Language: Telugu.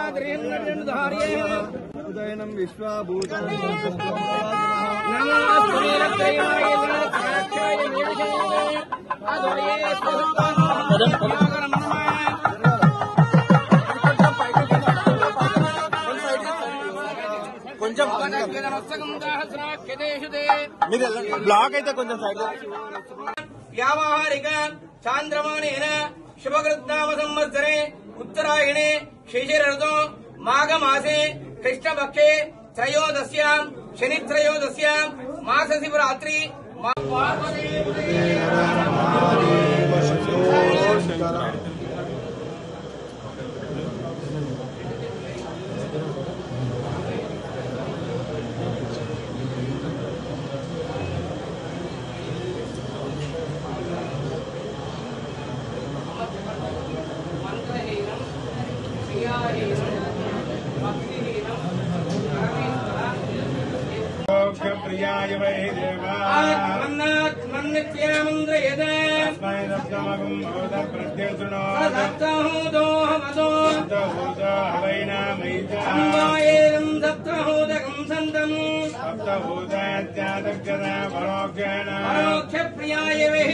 ఉదయనం విశ్వభూతాని కొంచెం మీరు బ్లాక్ అయితే కొంచెం సైడ్ వ్యావహారిక చాంద్రమాణేన శుభకృత్నామ సంవత్సరే ఉత్తరాయణే శిశిరఋతు మాఘమాసే కృష్ణపక్షే త్రయోదశ్యాం శని త్రయోదశ్యాం మాస శివరాత్రి మా- ప్రియాయ వై దేవా ఆత్మన్నాత్ మన్నిత్యామంద్రయద తస్మై దత్తమగం భవత ప్రత్యర్థునో సప్తహోదోహమదో సప్తభూతాహవైనామైత అంబాయేరం సప్తహోదకం సంతం సప్తభూతాత్యాదగ్యత పరోక్షేణ పరోక్ష ప్రియాయ